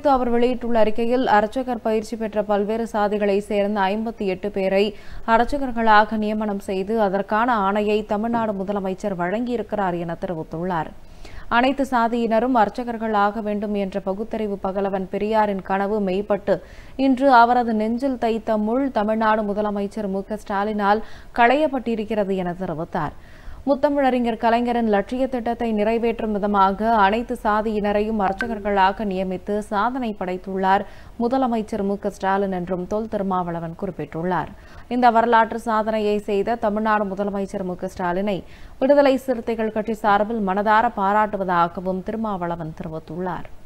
குறித்து அவர் வெளியிட்டுள்ள அறிக்கையில் அர்ச்சகர் பயிற்சி பெற்ற பல்வேறு சாதிகளை சேர்ந்த ஐம்பத்தி எட்டு பேரை அர்ச்சகர்களாக நியமனம் செய்து அதற்கான ஆணையை தமிழ்நாடு முதலமைச்சர் வழங்கியிருக்கிறார் என தெரிவித்துள்ளார் அனைத்து சாதியினரும் அர்ச்சகர்கள் ஆக வேண்டும் என்ற பகுத்தறிவு பகலவன் பெரியாரின் கனவு மெய்ப்பட்டு இன்று அவரது நெஞ்சில் தைத்த முள் தமிழ்நாடு முதலமைச்சர் மு க ஸ்டாலினால் களையப்பட்டிருக்கிறது என தெரிவித்தார் முத்தமிழறிஞர் கலைஞரின் லட்சிய திட்டத்தை நிறைவேற்றும் விதமாக அனைத்து சாதியினரையும் அர்ச்சகர்களாக நியமித்து சாதனை படைத்துள்ளார் முதலமைச்சர் மு க ஸ்டாலின் என்றும் தொல் திருமாவளவன் குறிப்பிட்டுள்ளார் இந்த வரலாற்று சாதனையை செய்த தமிழ்நாடு முதலமைச்சர் மு க ஸ்டாலினை விடுதலை சிறுத்தைகள் கட்சி சார்பில் மனதார பாராட்டுவதாகவும் திருமாவளவன் தெரிவித்துள்ளார்